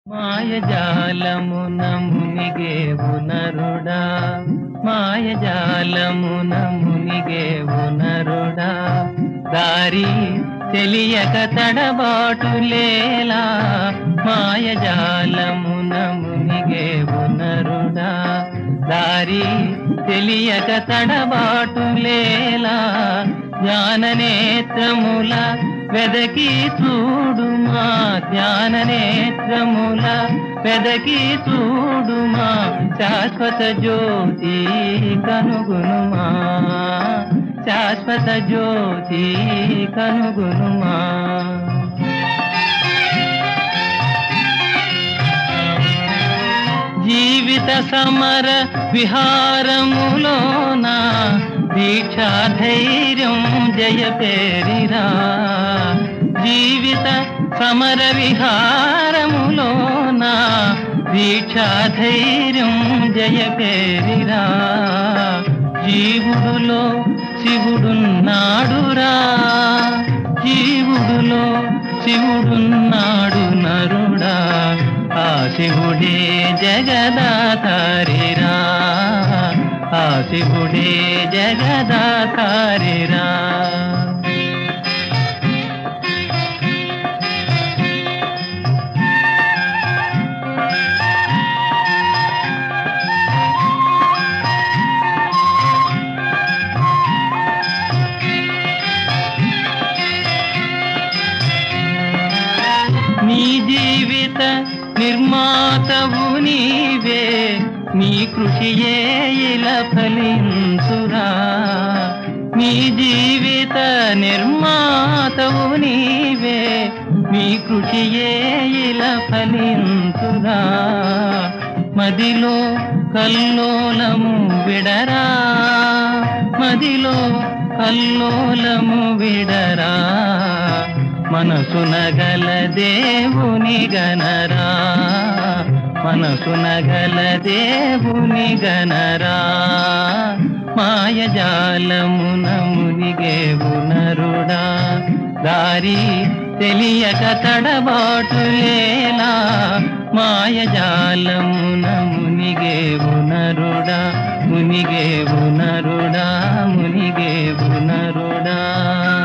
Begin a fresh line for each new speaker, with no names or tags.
మాయజాలమున మునిగేవు నరుడా మాయజాలమున మునిగేవు నరుడా దారి తెలియక తడబాటులేలా మాయజాలమున మునిగేవు నరుడా దారి తెలియక తడబాటులేలా జ్ఞాననేత్రముల వెదకి చూడుమా జ్ఞాననేత్రముల వెదకి చూడుమా శాశ్వత జ్యోతి కనుగునుమా శాశ్వత జ్యోతి కనుగునుమా జీవిత సమర విహారములోన దీక్షా ధైర్యం జయ పేరిరా జీవిత సమర విహారములోన దీక్షా ధైర్యం జయ పేరిరా జీవుడులో శివుడున్నాడురా జీవుడులో శివుడున్నాడు నరుడా ఆ శివుడే జగదాతారిరా ఆ శివుడే జగదాతారిరా నీ జీవిత నిర్మాతవు నీవే నీ కృషియే ఇలా ఫలించురా నీ జీవిత నిర్మాతవు నీవే నీ కృషియే ఇలా ఫలించురా మదిలో కల్లోలము విడరా మదిలో కల్లోలము విడరా మనసున గల దేవుని గనరా మనసున గల దేవుని గనరా మాయజాలమున మునిగేవు నరుడా దారి తెలియక తడబాటులేలా మాయజాలమున మునిగేవు నరుడా మునిగేవు నరుడా మునిగేవు నరుడా